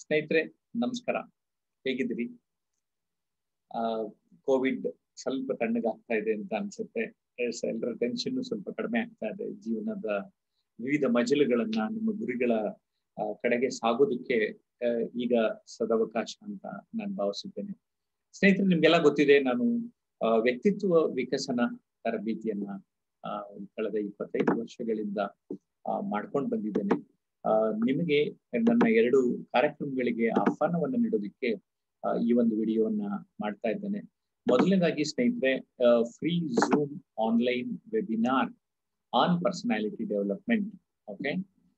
ಸ್ನೇಹಿತರೆ ನಮಸ್ಕಾರ ಹೇಗಿದ್ದೀರಿ ಆ ಕೋವಿಡ್ ಸ್ವಲ್ಪ ತಣ್ಣಗಾಗ್ತಾ ಇದೆ ಅಂತ ಅನ್ಸುತ್ತೆ ಎಲ್ಲರ ಟೆನ್ಷನ್ ಸ್ವಲ್ಪ ಕಡಿಮೆ ಆಗ್ತಾ ಇದೆ ಜೀವನದ ವಿವಿಧ ಮಜಲುಗಳನ್ನ ನಿಮ್ಮ ಗುರಿಗಳ ಕಡೆಗೆ ಸಾಗೋದಕ್ಕೆ ಈಗ ಸದವಕಾಶ ಅಂತ ನಾನು ಭಾವಿಸುತ್ತೇನೆ ಸ್ನೇಹಿತರೆ ನಿಮ್ಗೆಲ್ಲ ಗೊತ್ತಿದೆ ನಾನು ವ್ಯಕ್ತಿತ್ವ ವಿಕಸನ ತರಬೇತಿಯನ್ನ ಕಳೆದ ಇಪ್ಪತ್ತೈದು ವರ್ಷಗಳಿಂದ ಮಾಡ್ಕೊಂಡು ಬಂದಿದ್ದೇನೆ ನಿಮಗೆ ನನ್ನ ಎರಡು ಕಾರ್ಯಕ್ರಮಗಳಿಗೆ ಆಹ್ವಾನವನ್ನು ನೀಡೋದಕ್ಕೆ ಈ ಒಂದು ವಿಡಿಯೋವನ್ನ ಮಾಡ್ತಾ ಇದ್ದೇನೆ ಮೊದಲನೇದಾಗಿ ಸ್ನೇಹಿತರೆ free zoom online webinar on personality development okay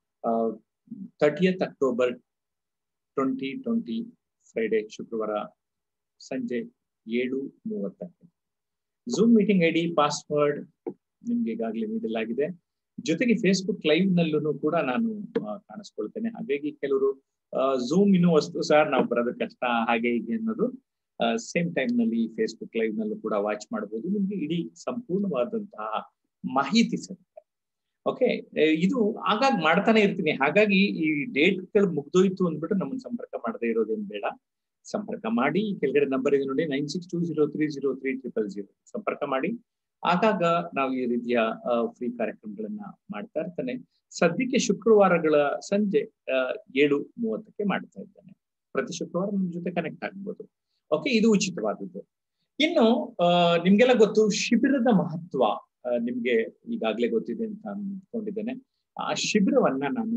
thirtieth October twenty twenty Friday ಶುಕ್ರವಾರ ಸಂಜೆ ಏಳು ಮೂವತ್ತಕ್ಕೆ zoom meeting I D password ನಿಮ್ಗೆ ಈಗಾಗಲೇ ನೀಡಲಾಗಿದೆ ಜೊತೆಗೆ ಫೇಸ್ಬುಕ್ ಲೈವ್ ನಲ್ಲೂ ಕೂಡ ನಾನು ಕಾಣಿಸ್ಕೊಳ್ತೇನೆ ಹಾಗಾಗಿ ಕೆಲವರು ಝೂಮ್ ಇನ್ನೂ ವಸ್ತು ಸರ್ ನಾವು ಬರೋದು ಕಷ್ಟ ಹಾಗೆ ಹೀಗೆ ಅನ್ನೋದು ಸೇಮ್ ಟೈಮ್ ನಲ್ಲಿ ಫೇಸ್ಬುಕ್ ಲೈವ್ ನಲ್ಲೂ ಕೂಡ ವಾಚ್ ಮಾಡಬಹುದು ನಿಮ್ಗೆ ಇಡೀ ಸಂಪೂರ್ಣವಾದಂತಹ ಮಾಹಿತಿ ಸಿಗುತ್ತೆ ಓಕೆ ಇದು ಆಗಾಗ ಮಾಡ್ತಾನೆ ಇರ್ತೀನಿ ಹಾಗಾಗಿ ಈ ಡೇಟ್ಗಳು ಮುಗ್ದೋಯ್ತು ಅಂದ್ಬಿಟ್ಟು ನಮ್ಮನ್ನ ಸಂಪರ್ಕ ಮಾಡದೇ ಇರೋದೇನು ಬೇಡ ಸಂಪರ್ಕ ಮಾಡಿ ಕೆಳಗಡೆ ನಂಬರ್ ಇದೆ ನೋಡಿ nine six two zero three zero three triple zero ಸಂಪರ್ಕ ಮಾಡಿ ಆಗಾಗ ನಾವು ಈ ರೀತಿಯ ಫ್ರೀ ಕಾರ್ಯಕ್ರಮಗಳನ್ನ ಮಾಡ್ತಾ ಇರ್ತಾನೆ ಸದ್ಯಕ್ಕೆ ಶುಕ್ರವಾರಗಳ ಸಂಜೆ ಏಳು ಮೂವತ್ತಕ್ಕೆ ಮಾಡ್ತಾ ಇದ್ದೇನೆ ಪ್ರತಿ ಶುಕ್ರವಾರ ನಮ್ಮ ಜೊತೆ ಕನೆಕ್ಟ್ ಆಗ್ಬೋದು ಓಕೆ ಇದು ಉಚಿತವಾದದ್ದು ಇನ್ನು ನಿಮ್ಗೆಲ್ಲ ಗೊತ್ತು ಶಿಬಿರದ ಮಹತ್ವ ನಿಮ್ಗೆ ಈಗಾಗಲೇ ಗೊತ್ತಿದೆ ಅಂತ ಅನ್ಕೊಂಡಿದ್ದೇನೆ ಆ ಶಿಬಿರವನ್ನ ನಾನು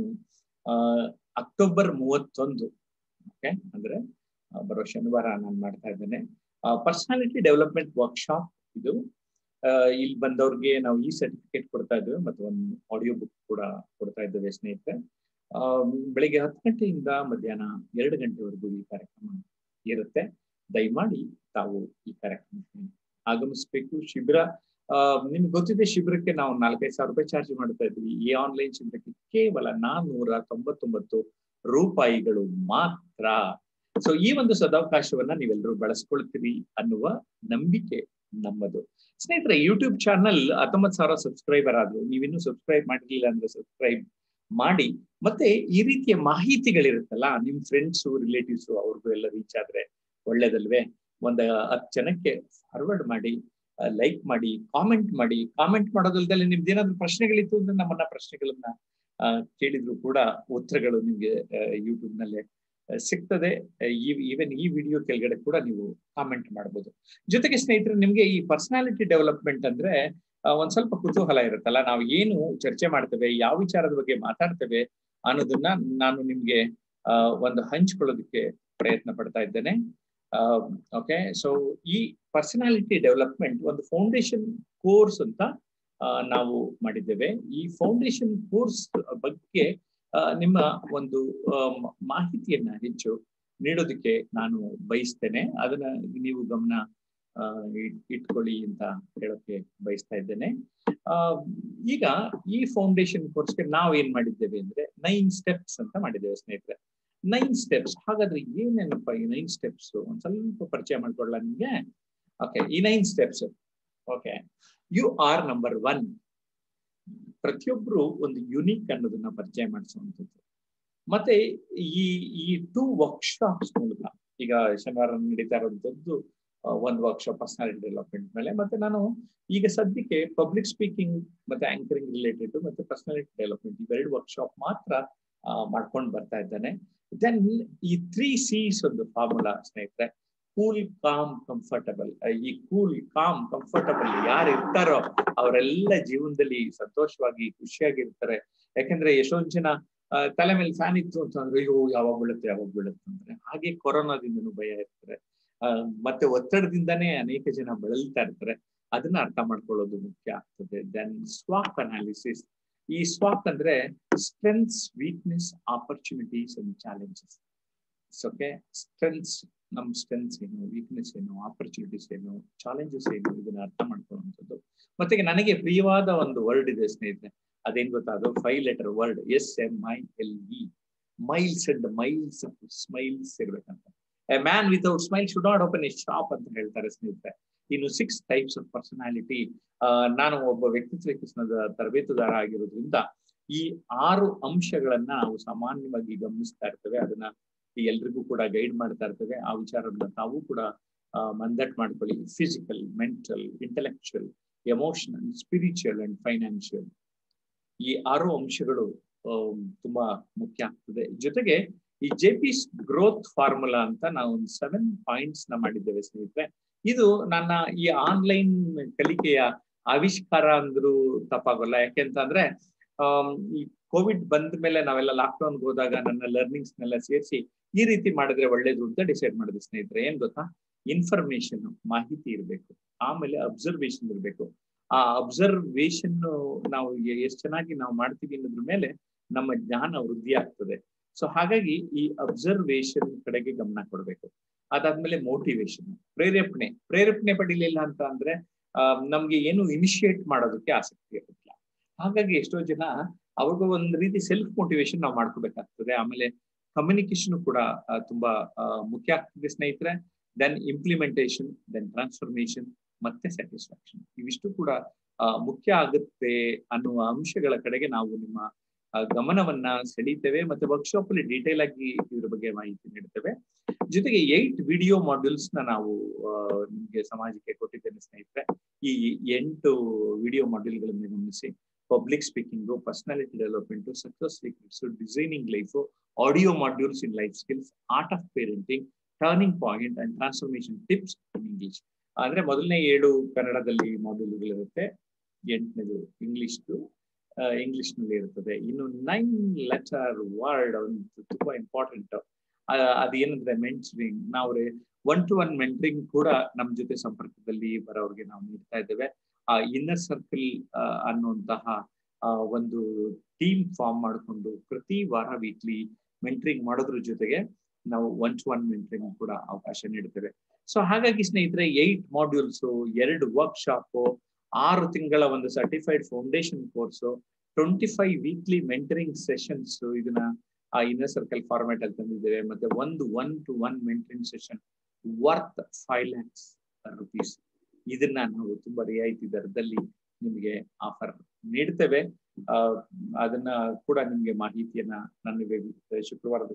ಅಕ್ಟೋಬರ್ ಮೂವತ್ತೊಂದು ಓಕೆ ಅಂದ್ರೆ ಬರೋ ಶನಿವಾರ ನಾನು ಮಾಡ್ತಾ ಇದ್ದೇನೆ ಪರ್ಸನಾಲಿಟಿ ಡೆವಲಪ್ಮೆಂಟ್ ವರ್ಕ್ಶಾಪ್ ಇದು ಇಲ್ಲಿ ಬಂದವ್ರಿಗೆ ನಾವು ಈ ಸರ್ಟಿಫಿಕೇಟ್ ಕೊಡ್ತಾ ಇದ್ದೇವೆ ಮತ್ತು ಒಂದು ಆಡಿಯೋ ಬುಕ್ ಕೂಡ ಕೊಡ್ತಾ ಇದ್ದೇವೆ ಸ್ನೇಹಿತರೆ ಬೆಳಿಗ್ಗೆ ಹತ್ತು ಗಂಟೆಯಿಂದ ಮಧ್ಯಾಹ್ನ ಎರಡು ಗಂಟೆವರೆಗೂ ಈ ಕಾರ್ಯಕ್ರಮ ಇರುತ್ತೆ ದಯಮಾಡಿ ತಾವು ಈ ಕಾರ್ಯಕ್ರಮಕ್ಕೆ ಆಗಮಿಸ್ಬೇಕು ಶಿಬಿರ ನಿಮ್ಗೆ ಗೊತ್ತಿದೆ ಶಿಬಿರಕ್ಕೆ ನಾವು ನಾಲ್ಕೈದು ಸಾವಿರ ರೂಪಾಯಿ ಚಾರ್ಜ್ ಮಾಡ್ತಾ ಇದ್ವಿ ಈ ಆನ್ಲೈನ್ ಶಿಬಿರಕ್ಕೆ ಕೇವಲ ನಾನ್ನೂರ ತೊಂಬತ್ತೊಂಬತ್ತು ರೂಪಾಯಿಗಳು ಮಾತ್ರ ಸೊ ಈ ಒಂದು ಸದಾವಕಾಶವನ್ನ ನೀವೆಲ್ಲರೂ ಬಳಸ್ಕೊಳ್ತೀರಿ ಅನ್ನುವ ನಂಬಿಕೆ ನಮ್ಮದು ಸ್ನೇಹಿತರೆ ಯೂಟ್ಯೂಬ್ ಚಾನಲ್ ಹತ್ತೊಂಬತ್ ಸಾವಿರ ಸಬ್ಸ್ಕ್ರೈಬರ್ ಆದ್ರು ನೀವಿನ್ನೂ ಸಬ್ಸ್ಕ್ರೈಬ್ ಮಾಡಿರ್ಲಿಲ್ಲ ಅಂದ್ರೆ ಸಬ್ಸ್ಕ್ರೈಬ್ ಮಾಡಿ ಮತ್ತೆ ಈ ರೀತಿಯ ಮಾಹಿತಿಗಳಿರುತ್ತಲ್ಲ ನಿಮ್ ಫ್ರೆಂಡ್ಸು ರಿಲೇಟಿವ್ಸು ಅವ್ರಿಗೂ ಎಲ್ಲ ರೀಚ್ ಆದ್ರೆ ಒಳ್ಳೇದಲ್ವೇ ಒಂದ್ ಹತ್ತು ಜನಕ್ಕೆ ಫಾರ್ವರ್ಡ್ ಮಾಡಿ ಲೈಕ್ ಮಾಡಿ ಕಾಮೆಂಟ್ ಮಾಡಿ ಕಾಮೆಂಟ್ ಮಾಡೋದಲ್ದಲ್ಲಿ ನಿಮ್ದು ಏನಾದ್ರು ಪ್ರಶ್ನೆಗಳಿತ್ತು ಅಂದ್ರೆ ನಮ್ಮನ್ನ ಪ್ರಶ್ನೆಗಳನ್ನ ಕೇಳಿದ್ರು ಕೂಡ ಉತ್ತರಗಳು ನಿಮ್ಗೆ ಯೂಟ್ಯೂಬ್ ನಲ್ಲೇ ಸಿಗ್ತದೆ ಈ ಈವನ್ ಈ ವಿಡಿಯೋ ಕೆಳಗಡೆ ಕೂಡ ನೀವು ಕಾಮೆಂಟ್ ಮಾಡ್ಬೋದು ಜೊತೆಗೆ ಸ್ನೇಹಿತರೆ ನಿಮ್ಗೆ ಈ ಪರ್ಸನಾಲಿಟಿ ಡೆವಲಪ್ಮೆಂಟ್ ಅಂದ್ರೆ ಒಂದ್ ಸ್ವಲ್ಪ ಕುತೂಹಲ ಇರುತ್ತಲ್ಲ ನಾವು ಏನು ಚರ್ಚೆ ಮಾಡ್ತೇವೆ ಯಾವ ವಿಚಾರದ ಬಗ್ಗೆ ಮಾತಾಡ್ತೇವೆ ಅನ್ನೋದನ್ನ ನಾನು ನಿಮ್ಗೆ ಒಂದು ಹಂಚ್ಕೊಳ್ಳೋದಕ್ಕೆ ಪ್ರಯತ್ನ ಪಡ್ತಾ ಇದ್ದೇನೆ ಓಕೆ ಸೊ ಈ ಪರ್ಸನಾಲಿಟಿ ಡೆವಲಪ್ಮೆಂಟ್ ಒಂದು ಫೌಂಡೇಶನ್ ಕೋರ್ಸ್ ಅಂತ ನಾವು ಮಾಡಿದ್ದೇವೆ ಈ ಫೌಂಡೇಶನ್ ಕೋರ್ಸ್ ಬಗ್ಗೆ ನಿಮ್ಮ ಒಂದು ಮಾಹಿತಿಯನ್ನ ಹೆಚ್ಚು ನೀಡೋದಕ್ಕೆ ನಾನು ಬಯಸ್ತೇನೆ ಅದನ್ನ ನೀವು ಗಮನ ಇಟ್ಕೊಳ್ಳಿ ಅಂತ ಹೇಳೋಕೆ ಬಯಸ್ತಾ ಇದ್ದೇನೆ ಈಗ ಈ ಫೌಂಡೇಶನ್ ಕೋರ್ಸ್ಗೆ ನಾವು ಏನ್ ಮಾಡಿದ್ದೇವೆ ಅಂದ್ರೆ ನೈನ್ ಸ್ಟೆಪ್ಸ್ ಅಂತ ಮಾಡಿದ್ದೇವೆ ಸ್ನೇಹಿತರೆ ನೈನ್ ಸ್ಟೆಪ್ಸ್ ಹಾಗಾದ್ರೆ ಏನೇನಪ್ಪ ಈ ನೈನ್ ಸ್ಟೆಪ್ಸ್ ಒಂದ್ ಸ್ವಲ್ಪ ಪರಿಚಯ ಮಾಡ್ಕೊಳ್ಳ ನಿಮ್ಗೆ ಓಕೆ ಈ nine steps okay you are number one ಪ್ರತಿಯೊಬ್ರು ಒಂದು ಯುನಿಕ್ ಅನ್ನೋದನ್ನ ಪರಿಚಯ ಮಾಡಿಸುವಂಥದ್ದು ಮತ್ತೆ ಈ ಈ ಟೂ ವರ್ಕ್ಶಾಪ್ಸ್ ಮೂಲಕ ಈಗ ಶನಿವಾರ ನಡೀತಾ ಇರುವಂತದ್ದು ಒಂದು ವರ್ಕ್ಶಾಪ್ ಪರ್ಸನಾಲಿಟಿ ಡೆವಲಪ್ಮೆಂಟ್ ಮೇಲೆ ಮತ್ತೆ ನಾನು ಈಗ ಸದ್ಯಕ್ಕೆ ಪಬ್ಲಿಕ್ ಸ್ಪೀಕಿಂಗ್ ಮತ್ತೆ ಆಂಕರಿಂಗ್ ರಿಲೇಟೆಡ್ ಮತ್ತೆ ಪರ್ಸನಾಲಿಟಿ ಡೆವಲಪ್ಮೆಂಟ್ ಇವೆರಡು ವರ್ಕ್ಶಾಪ್ ಮಾತ್ರ ಮಾಡ್ಕೊಂಡು ಬರ್ತಾ ಇದ್ದಾನೆ ದೆನ್ ಈ ತ್ರೀ ಸೀಸ್ ಒಂದು ಫಾರ್ಮುಲಾ ಸ್ನೇಹಿತರೆ ಕೂಲ್ ಕಾಮ್ ಕಂಫರ್ಟಬಲ್ ಈ ಕೂಲ್ ಕಾಮ್ ಕಂಫರ್ಟಬಲ್ ಯಾರು ಇರ್ತಾರೋ ಅವರೆಲ್ಲ ಜೀವನದಲ್ಲಿ ಸಂತೋಷವಾಗಿ ಖುಷಿಯಾಗಿರ್ತಾರೆ ಯಾಕಂದ್ರೆ ಎಷ್ಟೊಂದ್ ಜನ ತಲೆ ಮೇಲೆ ಫ್ಯಾನ್ ಇತ್ತು ಅಂತಂದ್ರೆ ಅಯ್ಯೋ ಯಾವಾಗ ಬೀಳುತ್ತೆ ಯಾವಾಗ ಬೀಳುತ್ತೆ ಅಂದ್ರೆ ಹಾಗೆ ಕೊರೋನಾದಿಂದನೂ ಭಯ ಇರ್ತಾರೆ ಮತ್ತೆ ಒತ್ತಡದಿಂದಾನೇ ಅನೇಕ ಜನ ಬಳಲ್ತಾ ಇರ್ತಾರೆ ಅದನ್ನ ಅರ್ಥ ಮಾಡ್ಕೊಳ್ಳೋದು ಮುಖ್ಯ ಆಗ್ತದೆ ದೆನ್ ಸ್ವಾಕ್ ಅನಾಲಿಸಿಸ್ ಈ ಸ್ವಾಕ್ ಅಂದ್ರೆ strengths weakness opportunities and challenges okay strengths ನಮ್ ಸ್ಟ್ರೆಂತ್ಸ್ ಏನು ವೀಕ್ನೆಸ್ ಏನು ಆಪರ್ಚುನಿಟೀಸ್ ಏನು ಚಾಲೆಂಜಸ್ ಏನು ಇದನ್ನ ಅರ್ಥ ಮಾಡ್ಕೊಳ್ಳುವಂಥದ್ದು ಮತ್ತೆ ನನಗೆ ಪ್ರಿಯವಾದ ಒಂದು ವರ್ಡ್ ಇದೆ ಸ್ನೇಹಿತರೆ ಅದೇನ್ ಗೊತ್ತಾ ಅದು five letter word S M I L E miles and miles smiles ಇರ್ಬೇಕಂತ a man without smile should not open a shop ಅಂತ ಹೇಳ್ತಾರೆ ಸ್ನೇಹಿತರೆ ಇನ್ನು ಸಿಕ್ಸ್ ಟೈಪ್ಸ್ ಆಫ್ ಪರ್ಸನಾಲಿಟಿ ನಾನು ಒಬ್ಬ ವ್ಯಕ್ತಿತ್ವ ವಿಕಸನದ ತರಬೇತುದಾರ ಆಗಿರೋದ್ರಿಂದ ಈ ಆರು ಅಂಶಗಳನ್ನ ನಾವು ಸಾಮಾನ್ಯವಾಗಿ ಗಮನಿಸ್ತಾ ಇರ್ತೇವೆ ಅದನ್ನ ಎಲ್ರಿಗೂ ಕೂಡ ಗೈಡ್ ಮಾಡ್ತಾ ಇರ್ತೇವೆ ಆ ವಿಚಾರವನ್ನ ತಾವು ಕೂಡ ಮಂದಟ್ ಮಾಡ್ಕೊಳ್ಳಿ physical mental intellectual emotional spiritual and financial ಈ ಆರು ಅಂಶಗಳು ತುಂಬಾ ಮುಖ್ಯ ಆಗ್ತದೆ ಜೊತೆಗೆ ಈ ಜೆ ಪಿ ಗ್ರೋತ್ ಫಾರ್ಮುಲಾ ಅಂತ ನಾವು ಒಂದು ಸೆವೆನ್ ಪಾಯಿಂಟ್ಸ್ ನ ಮಾಡಿದ್ದೇವೆ ಸ್ನೇಹಿತರೆ ಇದು ನನ್ನ ಈ ಆನ್ಲೈನ್ ಕಲಿಕೆಯ ಆವಿಷ್ಕಾರ ಅಂದ್ರೂ ತಪ್ಪಾಗಲ್ಲ ಯಾಕೆಂತಂದ್ರೆ ಈ ಕೋವಿಡ್ ಬಂದ ಮೇಲೆ ನಾವೆಲ್ಲ ಲಾಕ್ಡೌನ್ ಹೋದಾಗ ನನ್ನ ಲರ್ನಿಂಗ್ಸ್ ನೆಲ್ಲ ಸೇರಿಸಿ ಈ ರೀತಿ ಮಾಡಿದ್ರೆ ಒಳ್ಳೇದು ಅಂತ ಡಿಸೈಡ್ ಮಾಡಿದೆ ಸ್ನೇಹಿತರೆ ಏನ್ ಗೊತ್ತಾ ಇನ್ಫಾರ್ಮೇಶನ್ ಮಾಹಿತಿ ಇರಬೇಕು ಆಮೇಲೆ ಅಬ್ಸರ್ವೇಷನ್ ಇರಬೇಕು ಆ ಅಬ್ಸರ್ವೇಷನ್ ನಾವು ಎಷ್ಟು ಚೆನ್ನಾಗಿ ನಾವು ಮಾಡ್ತೀವಿ ಅನ್ನೋದ್ರ ಮೇಲೆ ನಮ್ಮ ಜ್ಞಾನ ವೃದ್ಧಿ ಆಗ್ತದೆ ಸೊ ಹಾಗಾಗಿ ಈ ಅಬ್ಸರ್ವೇಷನ್ ಕಡೆಗೆ ಗಮನ ಕೊಡಬೇಕು ಅದಾದ್ಮೇಲೆ ಮೋಟಿವೇಶನ್ ಪ್ರೇರೇಪಣೆ ಪ್ರೇರೇಪಣೆ ಪಡಿಲಿಲ್ಲ ಅಂತ ಅಂದ್ರೆ ನಮ್ಗೆ ಏನು ಇನಿಶಿಯೇಟ್ ಮಾಡೋದಕ್ಕೆ ಆಸಕ್ತಿ ಇರೋದಿಲ್ಲ ಹಾಗಾಗಿ ಎಷ್ಟೋ ಜನ ಅವ್ರಿಗೂ ಒಂದ್ ರೀತಿ ಸೆಲ್ಫ್ ಮೋಟಿವೇಶನ್ ನಾವು ಮಾಡ್ಕೋಬೇಕಾಗ್ತದೆ ಆಮೇಲೆ ಕಮ್ಯುನಿಕೇಶನ್ ಕೂಡ ತುಂಬಾ ಮುಖ್ಯ ಆಗ್ತದೆ ಸ್ನೇಹಿತರೆ ದೆನ್ ಇಂಪ್ಲಿಮೆಂಟೇಶನ್ ದೆನ್ ಟ್ರಾನ್ಸ್ಫಾರ್ಮೇಶನ್ ಮತ್ತೆ ಸ್ಯಾಟಿಸ್ಫ್ಯಾಕ್ಷನ್ ಇವಿಷ್ಟು ಕೂಡ ಮುಖ್ಯ ಆಗುತ್ತೆ ಅನ್ನುವ ಅಂಶಗಳ ಕಡೆಗೆ ನಾವು ನಿಮ್ಮ ಗಮನವನ್ನ ಸೆಳೀತೇವೆ ಮತ್ತೆ ವರ್ಕ್ಶಾಪ್ ಅಲ್ಲಿ ಡೀಟೇಲ್ ಆಗಿ ಇದ್ರ ಬಗ್ಗೆ ಮಾಹಿತಿ ನೀಡ್ತೇವೆ ಜೊತೆಗೆ ಏಟ್ ವಿಡಿಯೋ ಮಾಡ್ಯೂಲ್ಸ್ ನ ನಾವು ನಿಮ್ಗೆ ಸಮಾಜಕ್ಕೆ ಕೊಟ್ಟಿದ್ದೇನೆ ಸ್ನೇಹಿತರೆ ಈ ಎಂಟು ವಿಡಿಯೋ ಮಾಡ್ಯೂಲ್ಗಳನ್ನ ಗಮನಿಸಿ public speaking personality development success secrets designing life audio modules in life skills art of parenting turning point and transformation tips in English ಅಂದ್ರೆ ಮೊದಲನೇ ಏಳು ಕನ್ನಡದಲ್ಲಿ ಮಾಡ್ಯೂಲ್ಗಳಿರುತ್ತೆ ಎಂಟನೇದು ಇಂಗ್ಲಿಷ್ದು ಇಂಗ್ಲಿಷ್ ನಲ್ಲಿ ಇರ್ತದೆ ಇನ್ನು ನೈನ್ ಲೆಟರ್ ವರ್ಡ್ ಒಂದು ತುಂಬಾ ಇಂಪಾರ್ಟೆಂಟ್ ಅದೇನಂದ್ರೆ ಮೆಂಟರಿಂಗ್ ನಾವು ಒನ್ ಟು ಒನ್ ಮೆಂಟರಿಂಗ್ ಕೂಡ ನಮ್ ಜೊತೆ ಸಂಪರ್ಕದಲ್ಲಿ ಬರೋರಿಗೆ ನಾವು ನೀಡ್ತಾ ಇದ್ದೇವೆ ಆ ಇನ್ನರ್ ಸರ್ಕಲ್ ಅನ್ನುವಂತಹ ಒಂದು ಟೀಮ್ ಫಾರ್ಮ್ ಮಾಡಿಕೊಂಡು ಪ್ರತಿ ವಾರ ವೀಕ್ಲಿ ಮೆಂಟರಿಂಗ್ ಮಾಡೋದ್ರ ಜೊತೆಗೆ ನಾವು ಒನ್ ಟು ಒನ್ ಮೆಂಟರಿಂಗ್ ಕೂಡ ಅವಕಾಶ ನೀಡ್ತೇವೆ ಸೊ ಹಾಗಾಗಿ ಸ್ನೇಹಿತರೆ ಏಟ್ ಮಾಡ್ಯೂಲ್ಸ್ ಎರಡು ವರ್ಕ್ಶಾಪ್ ಆರು ತಿಂಗಳ ಒಂದು certified foundation course twenty five weekly mentoring sessions ಇದನ್ನ ಆ ಇನ್ನರ್ ಸರ್ಕಲ್ ಫಾರ್ಮ್ಯಾಟ್ ಅಲ್ಲಿ ತಂದಿದ್ದೇವೆ ಮತ್ತೆ ಒಂದು one to one mentoring session worth five lakhs rupees ಇದನ್ನ ನಾವು ತುಂಬಾ ರಿಯಾಯಿತಿ ದರದಲ್ಲಿ ನಿಮಗೆ ಆಫರ್ ನೀಡ್ತೇವೆ ಅದನ್ನ ಕೂಡ ನಿಮ್ಗೆ ಮಾಹಿತಿಯನ್ನ ನನಗೆ ಶುಕ್ರವಾರದ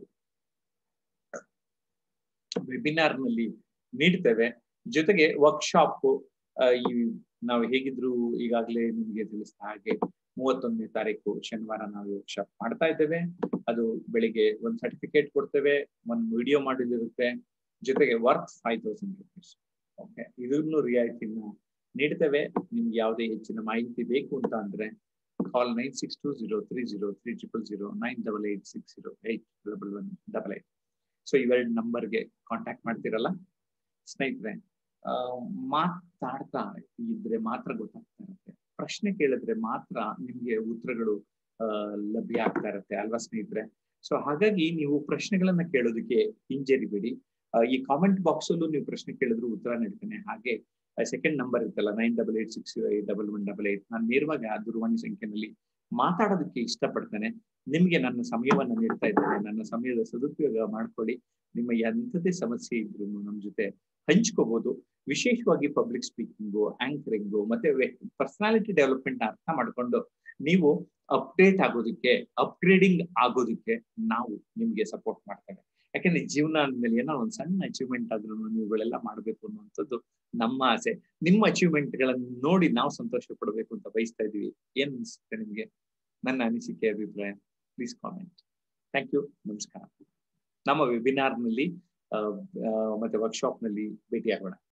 ವೆಬಿನಾರ್ ನಲ್ಲಿ ನೀಡ್ತೇವೆ ಜೊತೆಗೆ ವರ್ಕ್ಶಾಪ್ ಈ ನಾವು ಹೇಗಿದ್ರು ಈಗಾಗಲೇ ನಿಮ್ಗೆ ತಿಳಿಸಿದ ಹಾಗೆ ಮೂವತ್ತೊಂದನೇ ತಾರೀಕು ಶನಿವಾರ ನಾವು ವರ್ಕ್ಶಾಪ್ ಮಾಡ್ತಾ ಇದ್ದೇವೆ ಅದು ಬೆಳಿಗ್ಗೆ ಒಂದ್ ಸರ್ಟಿಫಿಕೇಟ್ ಕೊಡ್ತೇವೆ ಒಂದ್ ವಿಡಿಯೋ ಮಾಡಿದಿರುತ್ತೆ ಜೊತೆಗೆ worth five thousand rupees okay ಇದನ್ನು ರಿಯಾಯಿತಿನ ನೀಡ್ತೇವೆ ನಿಮ್ಗೆ ಯಾವುದೇ ಹೆಚ್ಚಿನ ಮಾಹಿತಿ ಬೇಕು ಅಂತ ಅಂದ್ರೆ call nine six two zero three zero three triple zero nine double eight six zero eight double one double eight so ಇವೆರಡು ನಂಬರ್ಗೆ ಕಾಂಟ್ಯಾಕ್ಟ್ ಮಾಡ್ತಿರಲ್ಲ ಸ್ನೇಹಿತರೆ ಮಾತಾಡ್ತಾ ಇದ್ರೆ ಮಾತ್ರ ಗೊತ್ತಾಗ್ತಾ ಇರುತ್ತೆ ಪ್ರಶ್ನೆ ಕೇಳಿದ್ರೆ ಮಾತ್ರ ನಿಮ್ಗೆ ಉತ್ತರಗಳು ಲಭ್ಯ ಆಗ್ತಾ ಇರುತ್ತೆ ಅಲ್ವಾ ಸ್ನೇಹಿತರೆ ಸೊ ಹಾಗಾಗಿ ನೀವು ಪ್ರಶ್ನೆಗಳನ್ನ ಕೇಳೋದಕ್ಕೆ ಹಿಂಜರಿಬೇಡಿ ಈ ಕಾಮೆಂಟ್ ಬಾಕ್ಸ್ ಅಲ್ಲೂ ನೀವು ಪ್ರಶ್ನೆ ಕೇಳಿದ್ರು ಉತ್ತರ ನೀಡ್ತೇನೆ ಹಾಗೆ ಸೆಕೆಂಡ್ ನಂಬರ್ ಇರ್ತಲ್ಲ nine double eight six eight double one double eight ನಾನು ನೇರವಾಗಿ ಆ ದೂರವಾಣಿ ಸಂಖ್ಯೆನಲ್ಲಿ ಮಾತಾಡೋದಕ್ಕೆ ಇಷ್ಟಪಡ್ತೇನೆ ನಿಮ್ಗೆ ನನ್ನ ಸಮಯವನ್ನ ನೀಡ್ತಾ ಇದ್ದೇನೆ ನನ್ನ ಸಮಯದ ಸದುಪಯೋಗ ಮಾಡ್ಕೊಳ್ಳಿ ನಿಮ್ಮ ಎಂಥದೇ ಸಮಸ್ಯೆ ಇದ್ರು ನಮ್ಮ ಜೊತೆ ಹಂಚ್ಕೋಬಹುದು ವಿಶೇಷವಾಗಿ ಪಬ್ಲಿಕ್ ಸ್ಪೀಕಿಂಗು ಆಂಕರಿಂಗು ಮತ್ತೆ ಪರ್ಸನಾಲಿಟಿ ಡೆವಲಪ್ಮೆಂಟ್ ಅರ್ಥ ಮಾಡ್ಕೊಂಡು ನೀವು ಅಪ್ಡೇಟ್ ಆಗೋದಕ್ಕೆ ಅಪ್ಗ್ರೇಡಿಂಗ್ ಆಗೋದಕ್ಕೆ ನಾವು ನಿಮ್ಗೆ ಸಪೋರ್ಟ್ ಮಾಡ್ತೇವೆ ಯಾಕಂದ್ರೆ ಜೀವನ ಅಂದ್ಮೇಲೆ ಏನೋ ಒಂದು ಸಣ್ಣ ಅಚೀವ್ಮೆಂಟ್ ಆದ್ರೂ ನೀವುಗಳೆಲ್ಲ ಮಾಡ್ಬೇಕು ಅನ್ನುವಂಥದ್ದು ನಮ್ಮ ಆಸೆ ನಿಮ್ಮ ಅಚೀವ್ಮೆಂಟ್ ಗಳನ್ನ ನೋಡಿ ನಾವು ಸಂತೋಷ ಪಡಬೇಕು ಅಂತ ಬಯಸ್ತಾ ಇದೀವಿ ಏನ್ ಅನ್ಸುತ್ತೆ ನಿಮ್ಗೆ ನನ್ನ ಅನಿಸಿಕೆ ಅಭಿಪ್ರಾಯ ಪ್ಲೀಸ್ ಕಾಮೆಂಟ್ ಥ್ಯಾಂಕ್ ಯು ನಮಸ್ಕಾರ ನಮ್ಮ ವೆಬಿನಾರ್ ನಲ್ಲಿ ಮತ್ತೆ ವರ್ಕ್ಶಾಪ್ ನಲ್ಲಿ ಭೇಟಿಯಾಗೋಣ